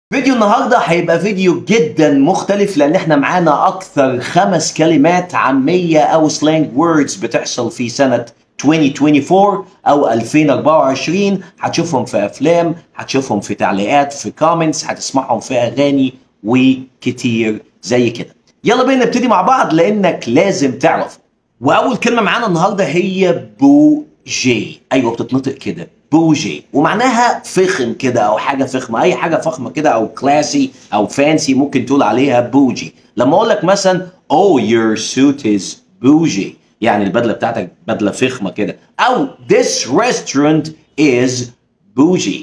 فيديو النهارده هيبقى فيديو جدا مختلف لان احنا معانا اكثر خمس كلمات عاميه او سلانج ووردز بتحصل في سنه 2024 او 2024 هتشوفهم في افلام هتشوفهم في تعليقات في كومنتس هتسمعهم في اغاني وكتير زي كده يلا بينا نبتدي مع بعض لانك لازم تعرف واول كلمه معانا النهارده هي بوجي ايوه بتتنطق كده بوجي ومعناها فخم كده او حاجه فخمه اي حاجه فخمه كده او كلاسي او فانسي ممكن تقول عليها بوجي لما اقول لك مثلا oh your suit is bougie يعني البدله بتاعتك بدله فخمه كده او this restaurant is bougie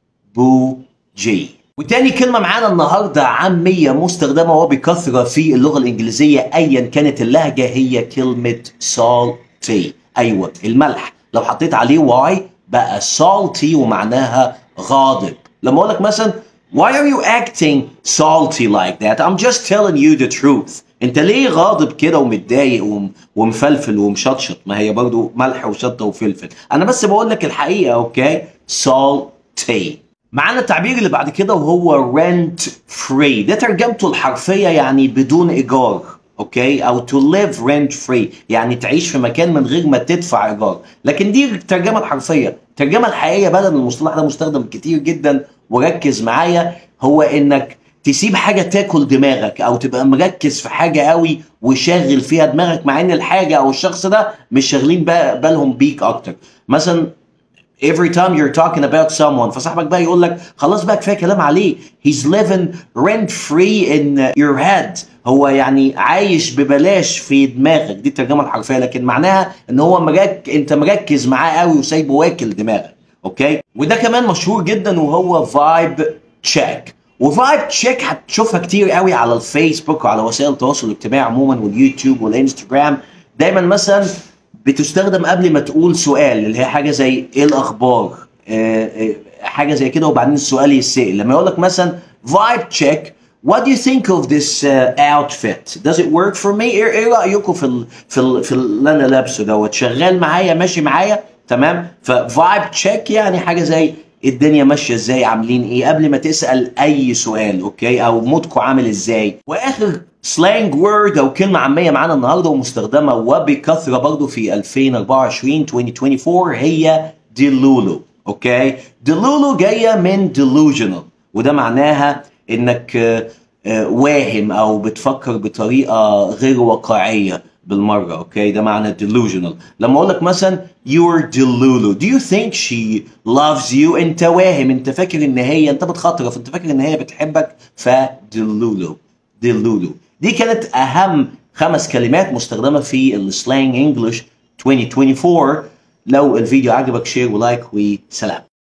بوجي وتاني كلمة معانا النهاردة عامية مستخدمة وبكثرة في اللغة الإنجليزية أيا كانت اللهجة هي كلمة salty أيوة الملح لو حطيت عليه واي بقى salty ومعناها غاضب لما أقول لك مثلا Why are you acting salty like that? I'm just telling you the truth. انت ليه غاضب كده ومتضايق وم- ومفلفل ومشطشط ما هي برضو ملح وشطه وفلفل انا بس بقول لك الحقيقه اوكي salty معانا التعبير اللي بعد كده وهو rent free ده ترجمته الحرفيه يعني بدون ايجار اوكي او to live rent free يعني تعيش في مكان من غير ما تدفع ايجار لكن دي الترجمه الحرفيه الترجمه الحقيقيه بدل المصطلح ده مستخدم كتير جدا وركز معايا هو انك تسيب حاجه تاكل دماغك او تبقى مركز في حاجه قوي وشاغل فيها دماغك مع ان الحاجه او الشخص ده مش شاغلين بقى- بالهم بيك اكتر مثلا every time you're talking about someone فصاحبك بقى يقول لك خلاص بقى كفايه كلام عليه he's living rent free in your head هو يعني عايش ببلاش في دماغك دي الترجمه الحرفيه لكن معناها ان هو مرك... انت مركز معاه قوي وسايبه واكل دماغك اوكي وده كمان مشهور جدا وهو فايب تشيك وفايب تشيك هتشوفها كتير قوي على الفيسبوك وعلى وسائل التواصل الاجتماعي عموما واليوتيوب والانستجرام دايما مثلا بتستخدم قبل ما تقول سؤال اللي هي حاجه زي ايه الاخبار آه، آه، حاجه زي كده وبعدين السؤال يتسال لما يقول لك مثلا فايب تشيك What do you think of this uh, outfit? Does it work for me? ايه إيه رايكم في ال في ال في اللي انا لابسه دوت شغال معايا ماشي معايا تمام ففايب تشيك يعني حاجه زي الدنيا ماشيه ازاي عاملين ايه قبل ما تسال اي سؤال اوكي او مودكم عامل ازاي واخر سلانج وورد او كلمه عاميه معانا النهارده ومستخدمه وبكثره برضو في 2024 2024 هي ديلولو اوكي ديلولو جايه من delusional وده معناها انك آه، آه، واهم او بتفكر بطريقه غير واقعيه بالمره اوكي ده معنى delusional لما اقول لك مثلا you're delulu do you think she loves you انت واهم انت فاكر ان هي انت بتخاطرف انت فاكر ان هي بتحبك ف delulu delulu دي كانت اهم خمس كلمات مستخدمه في السلانج انجلش 2024 لو الفيديو عجبك شير ولايك وسلام